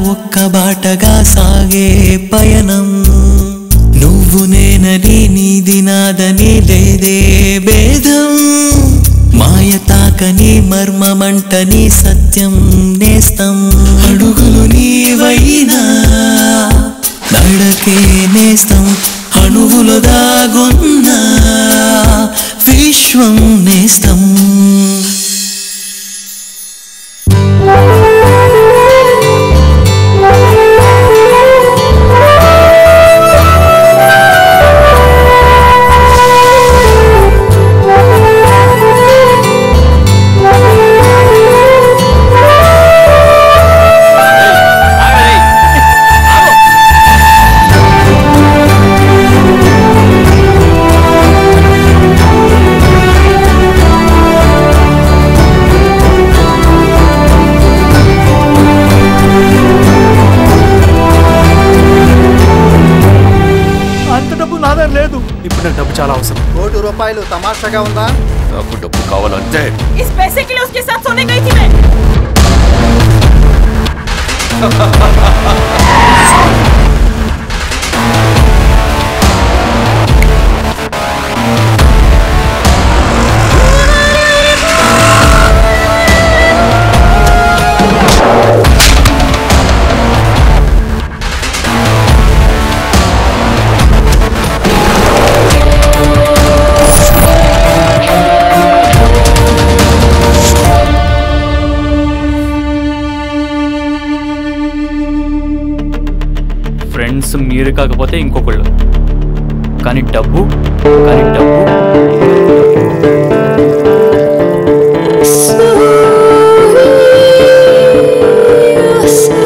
ఒక్క బాటగా సాగే పయనం నువ్వు నేనని నీది నాదని లేదే భేదం మాయ తాకని మర్మమంటని సత్యం నేస్తం అడుగులు నీవైనా నడకే నేస్తం అణువులు దాగున్న విశ్వం నేస్తం అంత డబ్బు నా దగ్గర లేదు ఇప్పుడు నాకు డబ్బు చాలా అవసరం కోటి రూపాయలు తమాషాగా ఉందా నాకు డబ్బు కావాలంటే इस पैसे के लिए उसके साथ सोने गई थी मैं ఫ్రెండ్స్ మీరు కాకపోతే ఇంకొకళ్ళు కానీ డబ్బు కానీ డబ్బు So